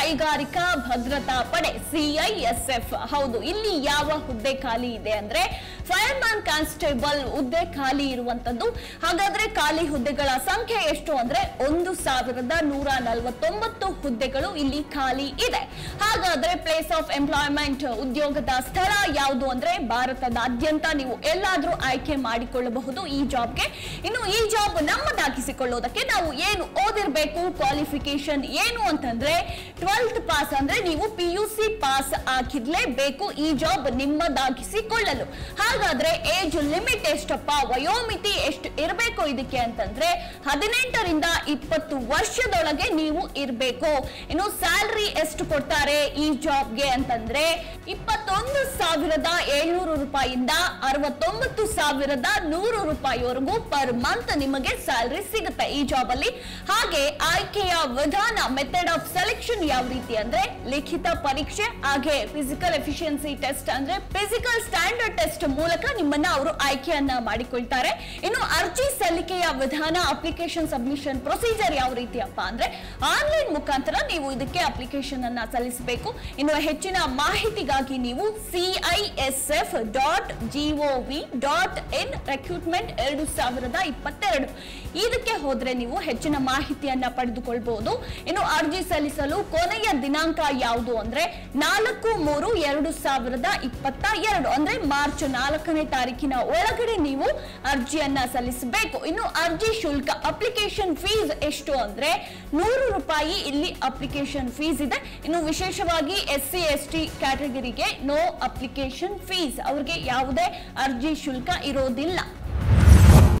ಕೈಗಾರಿಕಾ ಭದ್ರತಾ ಪಡೆ ಸಿಐಎಸ್ಎಫ್ ಹೌದು ಇಲ್ಲಿ ಯಾವ ಹುದ್ದೆ ಖಾಲಿ ಇದೆ ಅಂದ್ರೆ ಫೈರ್ಮ್ಯಾನ್ ಕಾನ್ಸ್ಟೇಬಲ್ ಹುದ್ದೆ ಖಾಲಿ ಇರುವಂತದ್ದು ಹಾಗಾದ್ರೆ ಖಾಲಿ ಹುದ್ದೆಗಳ ಸಂಖ್ಯೆ ಎಷ್ಟು ಅಂದ್ರೆ ಒಂದು ಸಾವಿರದ ನೂರ ನಲವತ್ತೊಂಬತ್ತು ಹುದ್ದೆಗಳು ಇಲ್ಲಿ ಖಾಲಿ ಇದೆ ಹಾಗಾದ್ರೆ ಪ್ಲೇಸ್ ಆಫ್ ಎಂಪ್ಲಾಯ್ಮೆಂಟ್ ಉದ್ಯೋಗದ ಸ್ಥಳ ಯಾವುದು ಅಂದ್ರೆ ಭಾರತದಾದ್ಯಂತ ನೀವು ಎಲ್ಲಾದ್ರೂ ಆಯ್ಕೆ ಮಾಡಿಕೊಳ್ಳಬಹುದು ಈ ಜಾಬ್ಗೆ ಇನ್ನು ಈ ಜಾಬ್ ನಮ್ಮದಾಗಿಸಿಕೊಳ್ಳೋದಕ್ಕೆ ನಾವು ಏನು ಓದಿರ್ಬೇಕು ಕ್ವಾಲಿಫಿಕೇಶನ್ ಏನು ಅಂತಂದ್ರೆ ಟ್ವೆಲ್ತ್ ಪಾಸ್ ಅಂದ್ರೆ ನೀವು ಪಿ ಯು ಸಿ ಪಾಸ್ ಆಗಿರ್ಲೇಬೇಕು ಈ ಜಾಬ್ ನಿಮ್ಮದಾಗಿಸಿಕೊಳ್ಳಲು ಹಾಗಾದ್ರೆ ಏಜ್ ಲಿಮಿಟ್ ಎಷ್ಟಪ್ಪ ವಯೋಮಿತಿ ಎಷ್ಟು ಇರಬೇಕು ಇದಕ್ಕೆ ಅಂತಂದ್ರೆ ಹದಿನೆಂಟರಿಂದ ಇಪ್ಪತ್ತು ವರ್ಷದೊಳಗೆ ನೀವು ಇರಬೇಕು ಇನ್ನು ಸ್ಯಾಲ್ರಿ ಎಷ್ಟು ಕೊಡ್ತಾರೆ ಈ ಜಾಬ್ಗೆ ಅಂತಂದ್ರೆ ಇಪ್ಪತ್ತೊಂದು ಸಾವಿರದ ಏಳ್ನೂರು ರೂಪಾಯಿಯಿಂದ ಅರವತ್ತೊಂಬತ್ತು ಸಾವಿರದ ನೂರು ರೂಪಾಯಿವರೆಗೂ ಪರ್ ಮಂತ್ ನಿಮಗೆ ಸ್ಯಾಲ್ರಿ ಸಿಗುತ್ತೆ ಈ ಜಾಬ್ ಅಲ್ಲಿ ಹಾಗೆ ಆಯ್ಕೆಯ ವಿಧಾನ ಮೆಥಡ್ ಆಫ್ ಸೆಲೆಕ್ಷನ್ ಯಾವ ರೀತಿ ಅಂದ್ರೆ ಲಿಖಿತ ಪರೀಕ್ಷೆ ಹಾಗೆ ಫಿಸಿಕಲ್ ಎಫಿಷಿಯನ್ಸಿ ಟೆಸ್ಟ್ ಅಂದ್ರೆ ಫಿಸಿಕಲ್ ಸ್ಟ್ಯಾಂಡರ್ಡ್ ಟೆಸ್ಟ್ ಮೂಲಕ ನಿಮ್ಮನ್ನ ಅವರು ಆಯ್ಕೆಯನ್ನ ಮಾಡಿಕೊಳ್ತಾರೆ ಇನ್ನು ಅರ್ಜಿ ಸಲ್ಲಿಕೆಯ ವಿಧಾನ ಅಪ್ಲಿಕೇಶನ್ ಸಬ್ಮಿಷನ್ ಪ್ರೊಸೀಜರ್ ಯಾವ ರೀತಿಯಪ್ಪ ಅಂದ್ರೆ ಆನ್ಲೈನ್ ಮುಖಾಂತರ ನೀವು ಇದಕ್ಕೆ ಅಪ್ಲಿಕೇಶನ್ ಅನ್ನ ಸಲ್ಲಿಸಬೇಕು ಇನ್ನು ಹೆಚ್ಚಿನ ಮಾಹಿತಿಗಾಗಿ ನೀವು CISF dot GOV dot in recruitment ಎರಡು ಸಾವಿರದ ಇಪ್ಪತ್ತೆರಡು ಇದಕ್ಕೆ ಹೋದ್ರೆ ನೀವು ಹೆಚ್ಚಿನ ಮಾಹಿತಿಯನ್ನ ಪಡೆದುಕೊಳ್ಬಹುದು ಇನ್ನು ಅರ್ಜಿ ಸಲ್ಲಿಸಲು ಕೊನೆಯ ದಿನಾಂಕ ಯಾವುದು ಅಂದ್ರೆ ನಾಲ್ಕು ಮೂರು ಎರಡು ಸಾವಿರದ ಇಪ್ಪತ್ತ ಎರಡು ಅಂದ್ರೆ ಮಾರ್ಚ್ ನಾಲ್ಕನೇ ತಾರೀಕಿನ ಒಳಗಡೆ ನೀವು ಅರ್ಜಿಯನ್ನ ಸಲ್ಲಿಸಬೇಕು ಇನ್ನು ಅರ್ಜಿ ಶುಲ್ಕ ಅಪ್ಲಿಕೇಶನ್ ಫೀಸ್ ಎಷ್ಟು ಅಂದ್ರೆ ನೂರು ರೂಪಾಯಿ ಇಲ್ಲಿ ಅಪ್ಲಿಕೇಶನ್ ಫೀಸ್ ಇದೆ ಇನ್ನು ವಿಶೇಷವಾಗಿ ಎಸ್ ಸಿ ಎಸ್ ಟಿ ಕ್ಯಾಟಗರಿಗೆ ನೋ ಅಪ್ಲಿಕೇಶನ್ ಫೀಸ್ ಅವ್ರಿಗೆ ಯಾವುದೇ ಅರ್ಜಿ ಶುಲ್ಕ ಇರೋದಿಲ್ಲ